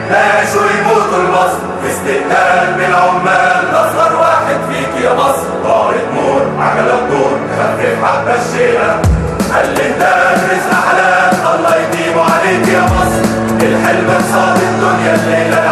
نعيش ويموتوا المصر في استقتال من العمال اصغر واحد فيك يا مصر طارق نور عجله بدور خفف حبه الشيله خلي ندرس احلام الله يديمه عليك يا مصر الحلم قصاد الدنيا الليله